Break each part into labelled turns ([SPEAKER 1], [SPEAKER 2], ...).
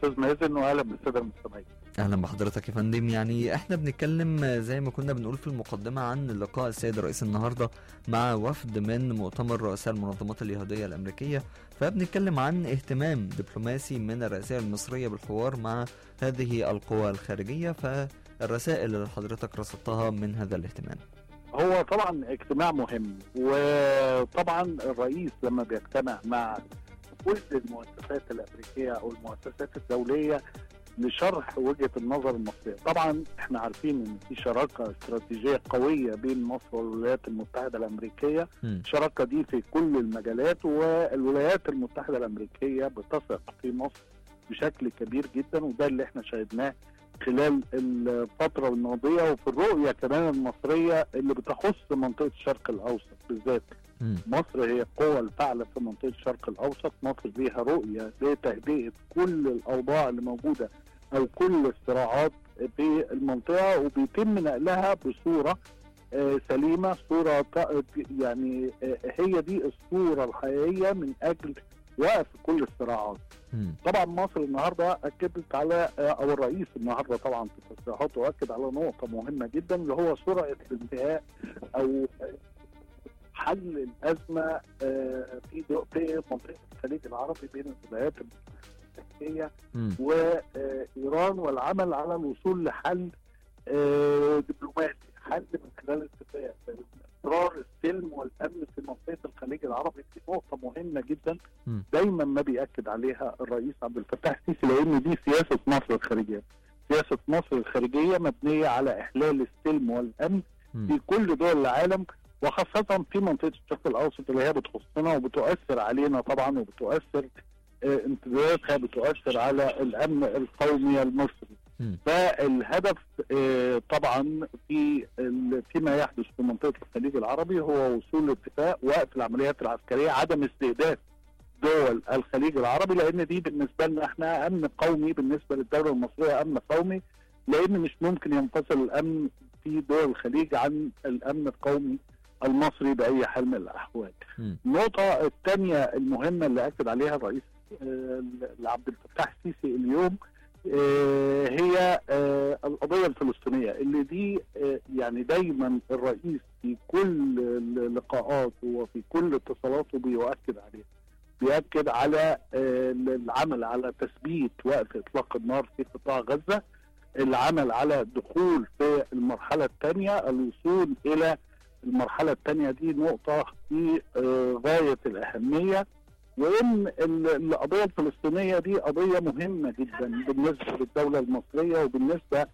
[SPEAKER 1] استاذ مازن واهلا بالساده المستمعين
[SPEAKER 2] اهلا بحضرتك يا فندم يعني احنا بنتكلم زي ما كنا بنقول في المقدمه عن لقاء السيد الرئيس النهارده مع وفد من مؤتمر رؤساء المنظمات اليهوديه الامريكيه فبنتكلم عن اهتمام دبلوماسي من الرئاسيه المصريه بالحوار مع هذه القوى الخارجيه فالرسائل اللي حضرتك رصدتها من هذا الاهتمام
[SPEAKER 1] هو طبعا اجتماع مهم وطبعا الرئيس لما بيجتمع مع كل المؤسسات الامريكيه او المؤسسات الدوليه لشرح وجهه النظر المصريه، طبعا احنا عارفين ان في شراكه استراتيجيه قويه بين مصر والولايات المتحده الامريكيه،
[SPEAKER 2] مم.
[SPEAKER 1] الشراكه دي في كل المجالات والولايات المتحده الامريكيه بتثق في مصر بشكل كبير جدا وده اللي احنا شاهدناه خلال الفتره الماضيه وفي الرؤيه كمان المصريه اللي بتخص منطقه الشرق الاوسط بالذات.
[SPEAKER 2] مم.
[SPEAKER 1] مصر هي القوة الفاعلة في منطقة الشرق الأوسط مصر ليها رؤية لتهدئة كل الأوضاع اللي موجودة أو كل الصراعات في المنطقة وبيتم نقلها بصورة آه، سليمة صورة ط- يعني آه، هي دي الصورة الحقيقية من أجل وقف كل الصراعات
[SPEAKER 2] مم.
[SPEAKER 1] طبعا مصر النهارده اكدت على او الرئيس النهارده طبعا في تصريحاته اكد على نقطه مهمه جدا اللي هو سرعه الانتهاء او حل الازمه آه، في دو- في منطقه الخليج العربي بين الولايات الامريكيه
[SPEAKER 2] مم.
[SPEAKER 1] وايران والعمل على الوصول لحل آه، دبلوماسي حل من خلال اتفاق استقرار السلم والامن في منطقه الخليج العربي دي نقطه مهمه جدا
[SPEAKER 2] مم.
[SPEAKER 1] دايما ما بياكد عليها الرئيس عبد الفتاح السيسي لان دي سياسه مصر الخارجيه سياسه مصر الخارجيه مبنيه على احلال السلم والامن
[SPEAKER 2] مم.
[SPEAKER 1] في كل دول العالم وخاصة في منطقة الشرق الأوسط اللي هي بتخصنا وبتؤثر علينا طبعا وبتؤثر آه، امتداداتها بتؤثر على الأمن القومي المصري.
[SPEAKER 2] مم.
[SPEAKER 1] فالهدف آه، طبعا في ال- فيما يحدث في منطقة الخليج العربي هو وصول لاتفاق وقف العمليات العسكرية عدم استهداف دول الخليج العربي لأن دي بالنسبة لنا احنا أمن قومي بالنسبة للدولة المصرية أمن قومي لأن مش ممكن ينفصل الأمن في دول الخليج عن الامن القومي المصري باي حال من الاحوال.
[SPEAKER 2] مم.
[SPEAKER 1] النقطه الثانيه المهمه اللي اكد عليها الرئيس آه، عبد الفتاح السيسي اليوم آه، هي آه، القضيه الفلسطينيه اللي دي آه، يعني دايما الرئيس في كل اللقاءات وفي كل اتصالاته بيؤكد عليها. بيأكد على آه، العمل على تثبيت وقف اطلاق النار في قطاع غزه العمل على الدخول في المرحلة الثانية الوصول إلى المرحلة الثانية دي نقطة في آه، غاية الأهمية وإن ال- القضية الفلسطينية دي قضية مهمة جدا بالنسبة للدولة المصرية وبالنسبة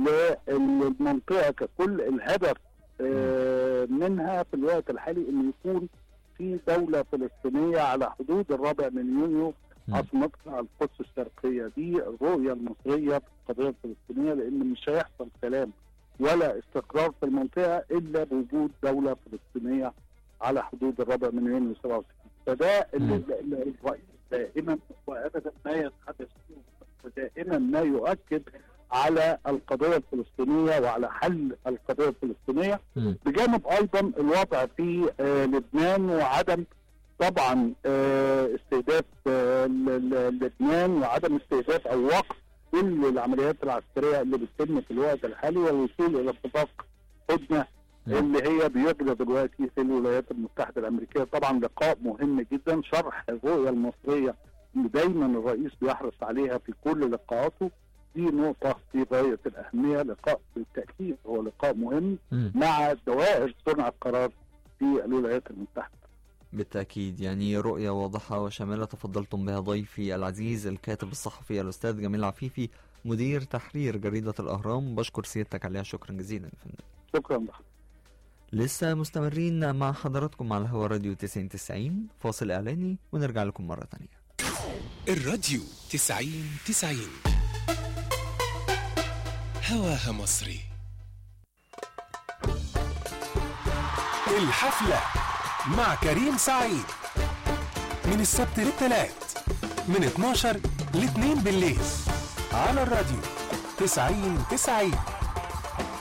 [SPEAKER 1] للمنطقة ككل الهدف آه، منها في الوقت الحالي إن يكون في دولة فلسطينية على حدود الرابع من يونيو
[SPEAKER 2] مم.
[SPEAKER 1] عاصمتنا القدس الشرقية دي الرؤية المصرية في القضية الفلسطينية لأن مش هيحصل سلام ولا استقرار في المنطقة إلا بوجود دولة فلسطينية على حدود الرابع من يونيو 67 فده اللي
[SPEAKER 2] مم.
[SPEAKER 1] اللي الرئيس دائما وأبدا ما يتحدث فيه ودائما ما يؤكد على القضية الفلسطينية وعلى حل القضية الفلسطينية
[SPEAKER 2] مم.
[SPEAKER 1] بجانب ايضا الوضع في آه، لبنان وعدم طبعا آه، استهداف آه، ل- ل- لبنان وعدم استهداف او وقف كل العمليات العسكريه اللي بتتم في الوقت الحالي والوصول الى اتفاق هدنه
[SPEAKER 2] مم.
[SPEAKER 1] اللي هي بيجرى دلوقتي في الولايات المتحده الامريكيه طبعا لقاء مهم جدا شرح الرؤيه المصريه اللي دايما الرئيس بيحرص عليها في كل لقاءاته دي نقطه في غايه الاهميه لقاء بالتاكيد هو لقاء مهم
[SPEAKER 2] مم.
[SPEAKER 1] مع دوائر صنع القرار في الولايات المتحده
[SPEAKER 2] بالتأكيد يعني رؤية واضحة وشاملة تفضلتم بها ضيفي العزيز الكاتب الصحفي الأستاذ جميل عفيفي مدير تحرير جريدة الأهرام بشكر سيادتك عليها شكرا جزيلا يا فندم
[SPEAKER 1] شكرا لحضرتك
[SPEAKER 2] لسه مستمرين مع حضراتكم على هوا راديو 9090 فاصل إعلاني ونرجع لكم مرة تانية
[SPEAKER 3] الراديو تسعين تسعين هواها مصري الحفلة مع كريم سعيد من السبت للتلات من 12 ل 2 بالليل على الراديو تسعين تسعين